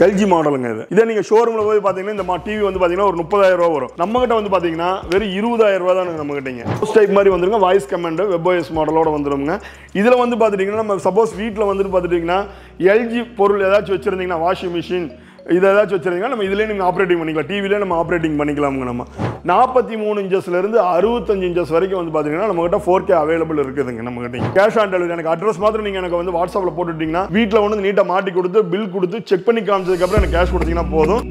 LG மாடலுங்க இது இதே நீங்க ஷோரூம்ல போய் பாத்தீங்கன்னா இந்த டிவி வந்து பாத்தீங்கன்னா ஒரு முப்பதாயிரம் ரூபா வரும் நம்ம கிட்ட வந்து பாத்தீங்கன்னா வெறும் இருபதாயிரம் ரூபா தான் நம்ம கிட்டங்க டைப் மாதிரி வந்துருங்க வாய்ஸ் கமெண்ட் வெப்ஓஎஸ் மாடலோட வந்துருங்க இதுல வந்து பாத்துட்டீங்கன்னா நம்ம சப்போஸ் வீட்டில் வந்துட்டு பாத்துட்டீங்கன்னா எல்ஜி பொருள் ஏதாச்சும் வச்சிருந்தீங்கன்னா வாஷிங் மிஷின் இது ஏதாச்சும் வச்சிருந்தீங்கன்னா நம்ம இதுலேயே நீங்கள் ஆப்ரேட்டிங் பண்ணிக்கலாம் டிவிலே நம்ம ஆப்ரேட்டிங் பண்ணிக்கலாமுங்க நம்ம நாற்பத்தி மூணு இன்ச்சஸ்லேருந்து அறுபத்தஞ்சு இன்ச்சஸ் வரைக்கும் வந்து பார்த்தீங்கன்னா நம்மகிட்ட ஃபோர் கே அவைலபிள் இருக்குதுங்க நம்மகிட்ட கேஷ் ஆன் டெலிவரி எனக்கு அட்ரஸ் மாத்திரம் நீங்கள் எனக்கு வந்து வாட்ஸ்அப்பில் போட்டுட்டீங்கன்னா வீட்டில் வந்து நீட்டாக மாட்டி கொடுத்து பில் கொடுத்து செக் பண்ணி காமிச்சதுக்கப்புறம் எனக்கு கேஷ் கொடுத்தீங்கன்னா போதும்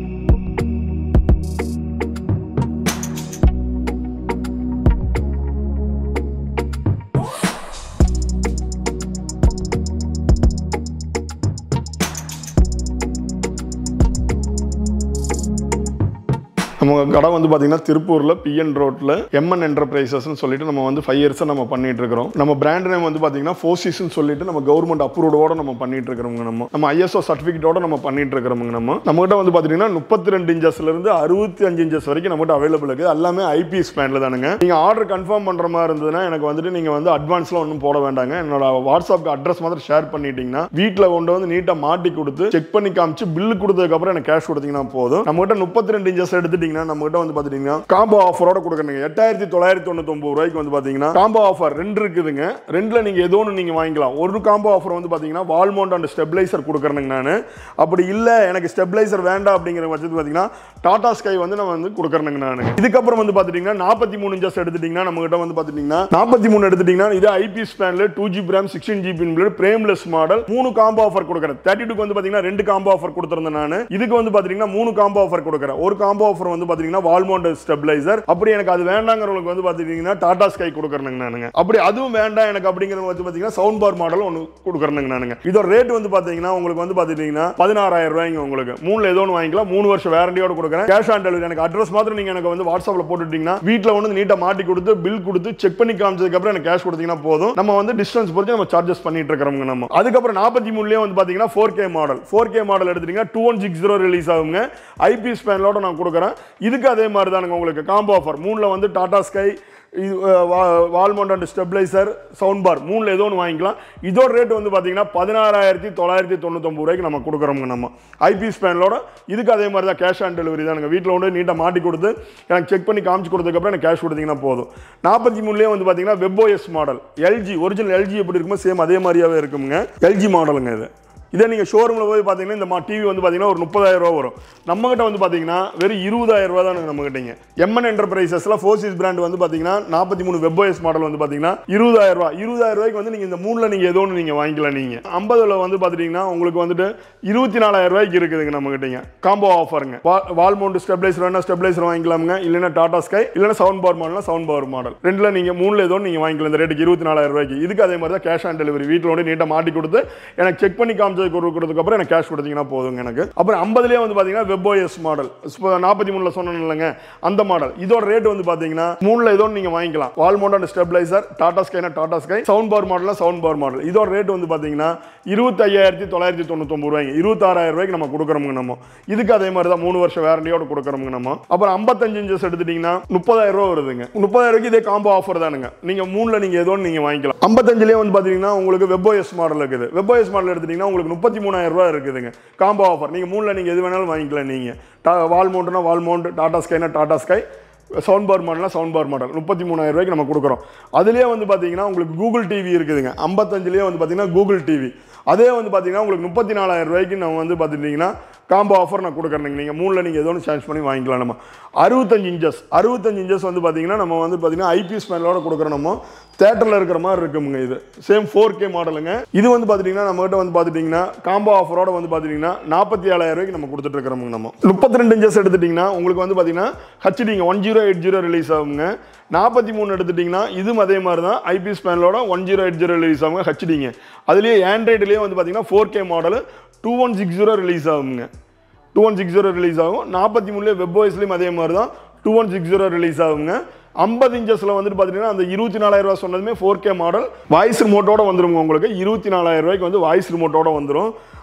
நம்ம கடை வந்து பார்த்தீங்கன்னா திருப்பூரில் பிஎன் ரோட்டில் எம்என் என்டர்பிரைசஸ்னு சொல்லிட்டு நம்ம வந்து ஃபைவ் இயர்ஸாக நம்ம பண்ணிட்டு இருக்கிறோம் நம்ம பிராண்ட் நேம் வந்து பார்த்தீங்கன்னா ஃபோசிஸ்ன்னு சொல்லிட்டு நம்ம கவர்மெண்ட் அப்ரூவோட நம்ம பண்ணிட்டு இருக்கிறோங்க நம்ம நம்ம ஐஎஸ்ஓ சர்டிஃபிகேட்டோட நம்ம பண்ணிட்டு இருக்கிறோங்க நம்ம நம்மகிட்ட வந்து பார்த்தீங்கன்னா முப்பத்தி ரெண்டு இன்ச்சஸ்லேருந்து அறுபத்தி அஞ்சு இன்ச்சஸ் வரைக்கும் நம்மகிட்ட அவைலபிள் இருக்குது எல்லாமே ஐபிஎஸ் பேனில் தானுங்க நீங்கள் ஆர்டர் கன்ஃபார்ம் பண்ணுற மாதிரி இருந்ததுன்னா எனக்கு வந்துட்டு நீங்கள் வந்து அட்வான்ஸ்லாம் ஒன்றும் போட வேண்டாங்க என்னோட வாட்ஸ்அப் அட்ரஸ் மாதிரி ஷேர் பண்ணிட்டீங்கன்னா வீட்டில் கொண்டு வந்து நீட்டாக மாட்டி கொடுத்து செக் பண்ணி காமிச்சு பில்லு கொடுத்ததுக்கப்புறம் எனக்கு கேஷ் கொடுத்தீங்கன்னா போதும் நம்மகிட்ட முப்பத்தி ரெண்டு இன்ச்சஸ் எடுத்துட்டீங்கன்னா நம்ம கிட்ட வந்து பாத்துட்டீங்கன்னா காம்போ ஆஃபரோட கொடுக்குறீங்க எட்டாயிரத்தி தொள்ளாயிரத்தி தொண்ணூத்தொம்பது ரூபாய்க்கு வந்து பாத்தீங்கன்னா காம்போ ஆஃபர் ரெண்டு இருக்குதுங்க ரெண்டுல நீங்க ஏதோ ஒன்று நீங்க வாங்கிக்கலாம் ஒரு காம்போ ஆஃபர் வந்து பாத்தீங்கன்னா வால்மோண்ட் அண்ட் ஸ்டெபிளைசர் கொடுக்குறேங்க நான் அப்படி இல்ல எனக்கு ஸ்டெபிளைசர் வேண்டாம் அப்படிங்கிற பட்சத்துக்கு பாத்தீங்கன்னா டாடா ஸ்கை வந்து நம்ம வந்து கொடுக்குறேங்க நான் இதுக்கப்புறம் வந்து பாத்துட்டீங்கன்னா நாற்பத்தி மூணு இன்ச்சஸ் எடுத்துட்டீங்கன்னா நம்ம கிட்ட வந்து பாத்துட்டீங்கன்னா நாற்பத்தி மூணு எடுத்துட்டீங்கன்னா இது ஐபி ஸ்பேன்ல two GB RAM sixteen GB frameless model மூணு காம்போ ஆஃபர் கொடுக்குறேன் தேர்ட்டி டூக்கு வந்து பாத்தீங்கன்னா ரெண்டு காம்போ ஆஃபர் கொடுத்துருந்தேன் நான் இதுக்கு வந்து பாத்தீங்கன்னா மூணு காம்போ ஆஃபர் கொடுக்குறேன் ஒரு காம்போ ஆஃபர் வந்து பாத்தீங்கன்னா வால்மோண்ட் ஸ்டெபிளைசர் அப்படி எனக்கு அது வேண்டாங்கிறவங்களுக்கு வந்து பாத்தீங்கன்னா டாடா ஸ்கை கொடுக்குறேங்க நானுங்க அப்படி அதுவும் வேண்டாம் எனக்கு அப்படிங்கிறது வந்து பாத்தீங்கன்னா சவுண்ட் பார் மாடல் ஒன்று கொடுக்குறேங்க நானுங்க இதோட ரேட் வந்து பாத்தீங்கன்னா உங்களுக்கு வந்து பாத்தீங்கன்னா பதினாறாயிரம் ரூபாய்ங்க உங்களுக்கு மூணுல ஏதோ ஒன்று வாங்கிக்கலாம் மூணு வருஷம் வேரண்டியோட கொடுக்குறேன் கேஷ் ஆன் டெலிவரி எனக்கு அட்ரஸ் மாத்திரம் நீங்க எனக்கு வந்து வாட்ஸ்அப்ல போட்டுட்டீங்கன்னா வீட்டில் வந்து நீட்டா மாட்டி கொடுத்து பில் கொடுத்து செக் பண்ணி காமிச்சதுக்கு அப்புறம் எனக்கு கேஷ் கொடுத்தீங்கன்னா போதும் நம்ம வந்து டிஸ்டன்ஸ் பொறுத்து நம்ம சார்ஜஸ் பண்ணிட்டு இருக்கிறோங்க நம்ம அதுக்கப்புறம் நாற்பத்தி மூணுலேயே வந்து பாத்தீங்கன்னா four K model four K model எடுத்துட்டீங்கன்னா two one six zero release ஆகுங்க ஐபி ஸ்பேனோட நான் கொடுக்குறேன் இதுக்கு அதே மாதிரி தானுங்க உங்களுக்கு காம்போ ஆஃபர் மூணில் வந்து டாடா ஸ்கை இது wall mount and stabiliser sound bar மூணில் ஏதோ ஒன்று வாங்கிக்கலாம் இதோட ரேட் வந்து பார்த்தீங்கன்னா பதினாறாயிரத்தி தொள்ளாயிரத்தி தொண்ணூத்தொம்பது ரூபாய்க்கு நம்ம கொடுக்குறோங்க நம்ம ஐபி ஸ்பேனோட இதுக்கு அதே மாதிரி தான் கேஷ் ஆன் டெலிவரி தானுங்க வீட்டில் வந்து நீட்டாக மாட்டி கொடுத்து எனக்கு செக் பண்ணி காமிச்சு கொடுத்ததுக்கப்புறம் எனக்கு கேஷ் கொடுத்தீங்கன்னா போதும் நாற்பத்தி மூணுலேயே வந்து பார்த்தீங்கன்னா webOS model LG original LG எப்படி இருக்குமோ சேம் அதே மாதிரியாவே இருக்குங்க எல்ஜி மாடலுங்க இது இதே நீங்கள் ஷோரூமில் போய் பார்த்தீங்கன்னா இந்த டிவி வந்து பார்த்தீங்கன்னா ஒரு முப்பதாயிரம் ரூபா வரும் நம்மகிட்ட வந்து பார்த்தீங்கன்னா வெறும் இருபதாயிரம் ரூபா தான் நம்மகிட்டங்க எம்என் என்டர்பிரைசஸ்ல ஃபோர்சிஸ் பிராண்ட் வந்து பார்த்தீங்கன்னா நாற்பத்தி மூணு வெப்ஓஎஸ் மாடல் வந்து பார்த்தீங்கன்னா இருபதாயிரம் ரூபா இருபதாயிரம் ரூபாய்க்கு வந்து நீங்கள் இந்த மூணில் நீங்கள் ஏதோ ஒன்று நீங்கள் வாங்கிக்கலாம் நீங்கள் ஐம்பதுல வந்து பார்த்துட்டீங்கன்னா உங்களுக்கு வந்துட்டு இருபத்தி நாலாயிரம் ரூபாய்க்கு இருக்குதுங்க நம்மகிட்டங்க காம்போ ஆஃபருங்க வால் மவுண்ட் ஸ்டெபிளைசர் வேணா ஸ்டெபிளைசர் வாங்கிக்கலாமுங்க இல்லைன்னா டாடா ஸ்கை இல்லைன்னா சவுண்ட் பவர் மாடல்னா சவுண்ட் பவர் மாடல் ரெண்டுல நீங்கள் மூணில் ஏதோ நீங்கள் வாங்கிக்கலாம் இந்த ரேட்டுக்கு இருபத்தி நாலாயிரம் ரூபாய்க்கு இதுக்கு அதே மாதிரி தான் கேஷ் ஆன் டெலிவரி வீட்டில் வந்து நீட்டாக மாட்டி கொடுத்து எனக்கு செக் பண்ணி காமிச்சது கொடுக்கறதுக்கு அப்புறம் எனக்கு கேஷ் கொடுத்தீங்கன்னா போதுங்க எனக்கு அப்புறம் ஐம்பதுலேயே வந்து பார்த்தீங்கன்னா வெப்ஓஎஸ் மாடல் நாற்பத்தி மூணில் சொன்னேன் இல்லைங்க அந்த மாடல் இதோட ரேட் வந்து பார்த்தீங்கன்னா மூணில் ஏதோ நீங்கள் வாங்கிக்கலாம் வால்மோண்ட் அண்ட் ஸ்டெபிளைசர் டாடா ஸ்கைனா டாடா ஸ்கை சவுண்ட் பவர் மாடல்னா சவுண்ட் பவர் மாடல் இதோட ரேட் வந்து பார்த்தீங்கன்னா இருபத்தி ஐயாயிரத்தி தொள்ளாயிரத்தி தொண்ணூத்தொம்பது ரூபாய்ங்க இருபத்தாறாயிரம் ரூபாய்க்கு நம்ம கொடுக்குறோங்க நம்ம இதுக்கு அதே மாதிரி தான் மூணு வருஷம் வேரண்டியோட கொடுக்குறோங்க நம்ம அப்புறம் ஐம்பத்தஞ்சு இன்ச்சஸ் எடுத்துட்டீங்கன்னா முப்பதாயிரம் ரூபா வருதுங்க முப்பதாயிரம் ரூபாய்க்கு இதே காம்போ ஆஃபர் தானுங்க நீங்க மூணுல நீங்க ஏதோ நீங்க வாங்கிக்கலாம் ஐம்பத்தஞ்சுலேயே வந்து பாத்தீங்கன்னா உங்களுக்கு வெப்ஓஎஸ் மாடல் இருக்குது வெப்ஓஎஸ் மாடல் எடுத்துட்டீங்கன்னா உங்களுக்கு முப்பத்தி மூணாயிரம் ரூபாய் இருக்குதுங்க காம்போ ஆஃபர் நீங்க மூணுல நீங்க எது வேணாலும் வாங்கிக்கலாம் நீங்க வால் மவுண்ட்னா வால் மவுண்ட் டாடா ஸ்கைனா டாடா ஸ்கை சவுண்ட் பார் மாடல்னா சவுண்ட் பார் மாடல் முப்பத்தி மூணாயிரம் ரூபாய்க்கு நம்ம கொடுக்குறோம் அதுலேயே வந்து பார்த்தீங்கன்னா உங்களுக்கு கூகுள் டிவி இருக்குதுங்க ஐம்பத்தஞ்சுலேயே வந்து பார்த்தீங்கன்னா கூகுள் டிவி அதே வந்து பார்த்தீங்கன்னா உங்களுக்கு முப்பத்தி நாலாயிரம் ரூபாய்க்கு நம்ம வந்து பார்த்துட்டிங்கன்னா காம்போ ஆஃபர் நான் கொடுக்குறேங்க நீங்கள் மூணில் நீங்கள் ஏதோ ஒன்று சேஞ்ச் பண்ணி வாங்கிக்கலாம் நம்ம அறுபத்தஞ்சு இன்ச்சஸ் அறுபத்தஞ்சு இன்ச்சஸ் வந்து பார்த்தீங்கன்னா நம்ம வந்து பார்த்தீங்கன்னா ஐபிஎஸ் மேலோட கொடுக்குறோம் நம்ம தேட்டரில் இருக்கிற மாதிரி இருக்குமுங்க இது சேம் ஃபோர் கே மாடலுங்க இது வந்து பார்த்துட்டிங்கன்னா நம்மகிட்ட வந்து பார்த்துட்டிங்கன்னா காம்போ ஆஃபரோட வந்து பார்த்துட்டிங்கன்னா நாற்பத்தி ஏழாயிரம் ரூபாய்க்கு நம்ம கொடுத்துட்டு இருக்கிறோமுங்க நம்ம முப்பத்தி ரெண்டு இன்ச்சஸ் எடுத்துட்டிங்கன்னா உங்களுக்கு வந்து பார்த்தீங்கன்னா ஹச்டிங்க one zero eight zero release ஆகுங்க நாற்பத்தி மூணு எடுத்துட்டிங்கன்னா இதுவும் அதே மாதிரி தான் ஐபிஎஸ் பேனலோட one zero eight zero release ஆகுங்க ஹச்டிங்க அதுலேயே ஆண்ட்ராய்டுலேயே வந்து பார்த்தீங்கன்னா four K model two one six zero release ஆகுங்க two one six zero release ஆகும் நாற்பத்தி மூணுலேயே வெப்ஓஎஸ்லேயும் அதே மாதிரி தான் two one six zero release ஆகுங்க ஐம்பது இன்ச்சஸில் வந்துட்டு பார்த்தீங்கன்னா அந்த இருபத்தி நாலாயிரம் ரூபாய் சொன்னதுமே ஃபோர் கே மாடல் வாய்ஸ் ரிமோட்டோட வந்துருங்க உங்களுக்கு இருபத்தி நாலாயிரம் ரூபாய்க்கு வந்து வாய்ஸ் ரிமோட்டோட வந்துடும்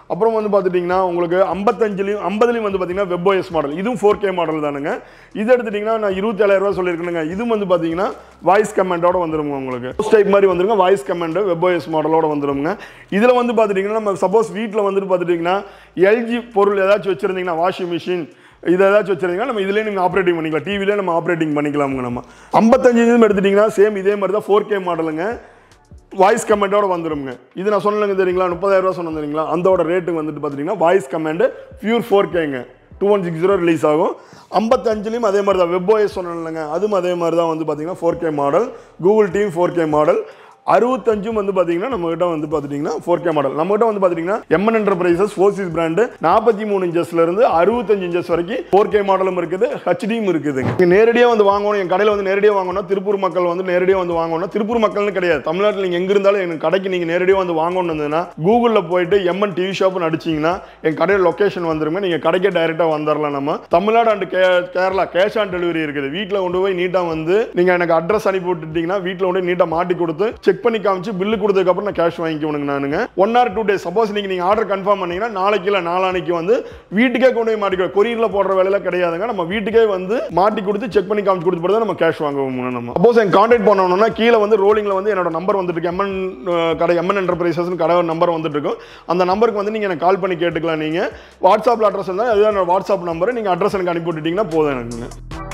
அப்புறம் வந்து பார்த்துட்டிங்கன்னா உங்களுக்கு ஐம்பத்தஞ்சுலையும் ஐம்பதுலையும் வந்து பார்த்தீங்கன்னா வெப்ஓஎஸ் மாடல் இதுவும் ஃபோர் கே மாடல் தானுங்க இது எடுத்துட்டிங்கன்னா நான் இருபத்தேழாயிரம் ரூபா சொல்லியிருக்கேனுங்க இதுவும் வந்து பார்த்தீங்கன்னா வாய்ஸ் கமெண்டோட வந்துருங்க உங்களுக்கு டைப் மாதிரி வந்துருங்க வாய்ஸ் கமெண்ட் வெப்ஓஎஸ் மாடலோட வந்துருங்க இதில் வந்து பார்த்துட்டிங்கன்னா நம்ம சப்போஸ் வீட்டில் வந்துட்டு பார்த்துட்டிங்கன்னா எல்ஜி பொருள் ஏதாச்சும் வச்சுருந்தீங்கன்னா வாஷிங் மிஷின் இது ஏதாச்சும் வச்சிருந்தீங்கன்னா நம்ம இதுலேயே நீங்கள் ஆப்ரேட்டிங் பண்ணிக்கலாம் டிவிலே நம்ம ஆப்ரேட்டிங் பண்ணிக்கலாமுங்க நம்ம ஐம்பத்தஞ்சு இதுவும் எடுத்துட்டிங்கன்னா சேம் இதே மாதிரி தான் ஃபோர் கே மாடலுங்க வாய்ஸ் கமெண்டோட வந்துருங்க இது நான் சொன்னேங்க தெரியுங்களா முப்பதாயிரம் ரூபா சொன்னேன் தெரியுங்களா அதோட ரேட்டு வந்துட்டு பார்த்தீங்கன்னா வாய்ஸ் கமெண்ட் பியூர் ஃபோர் கேங்க two one six zero release ஆகும் ஐம்பத்தஞ்சுலையும் அதே மாதிரி தான் வெப்ஓஎஸ் சொன்னேன்லங்க அதுவும் அதே மாதிரி தான் வந்து பார்த்தீங்கன்னா four K model Google TV four K model அறுபத்தஞ்சும் வந்து பார்த்தீங்கன்னா நம்மகிட்ட வந்து பார்த்துட்டிங்கன்னா ஃபோர் கே மாடல் நம்மகிட்ட வந்து பார்த்தீங்கன்னா எம்என் என்டர்பிரைசஸ் ஃபோர்சிஸ் பிராண்டு நாற்பத்தி மூணு இன்ச்சஸ்ல இருந்து அறுபத்தஞ்சு இன்ச்சஸ் வரைக்கும் ஃபோர் கே மாடலும் இருக்குது ஹெச்டியும் இருக்குது நீங்கள் நேரடியாக வந்து வாங்கணும் என் கடையில் வந்து நேரடியாக வாங்கணும்னா திருப்பூர் மக்கள் வந்து நேரடியாக வந்து வாங்கணும்னா திருப்பூர் மக்கள்னு கிடையாது தமிழ்நாட்டில் நீங்கள் எங்க இருந்தாலும் எங்கள் கடைக்கு நீங்கள் நேரடியாக வந்து வாங்கணும் இருந்ததுன்னா கூகுளில் போயிட்டு எம்என் டிவி ஷாப்னு அடிச்சிங்கன்னா என் கடையில் லொக்கேஷன் வந்துருங்க நீங்கள் கடைக்கே டைரெக்டாக வந்துடலாம் நம்ம Tamil Nadu and K Kerala cash on delivery இருக்குது வீட்டில் கொண்டு போய் நீட்டாக வந்து நீங்கள் எனக்கு அட்ரஸ் அனுப்பி விட்டுட்டீங்கன்னா வீட்டில் கொண்டு போய் நீட்டாக மாட்டி கொடுத்து செக் பண்ணி காமிச்சு பில்லு கொடுத்ததுக்கப்புறம் நான் கேஷ் வாங்கிக்கணுங்க நானுங்க one or two days suppose நீங்கள் நீங்கள் ஆர்டர் கன்ஃபார்ம் பண்ணீங்கன்னா நாளைக்கு இல்லை நாளானைக்கு வந்து வீட்டுக்கே கொண்டு போய் மாட்டிக்கோ கொரியரில் போடுற வேலையில கிடையாதுங்க நம்ம வீட்டுக்கே வந்து மாட்டி கொடுத்து செக் பண்ணி காமிச்சு கொடுத்து போகிறது நம்ம கேஷ் வாங்குவோம் நம்ம சப்போஸ் என் கான்டாக்ட் பண்ணணும்னா கீழே வந்து ரோலிங்கில் வந்து என்னோட நம்பர் வந்துட்டு இருக்கு எம்என் கடை எம்என் என்டர்பிரைசஸ் கடை நம்பர் வந்துட்டு இருக்கும் அந்த நம்பருக்கு வந்து நீங்கள் எனக்கு கால் பண்ணி கேட்டுக்கலாம் நீங்கள் வாட்ஸ்அப்பில் அட்ரஸ் இருந்தால் அதுதான் என்னோட வாட்ஸ்அப் நம்பர் நீங்கள் அட்ரஸ் எனக்கு அனுப்பி விட்டுட்டீங்கன்னா போதும் எனக்குங்க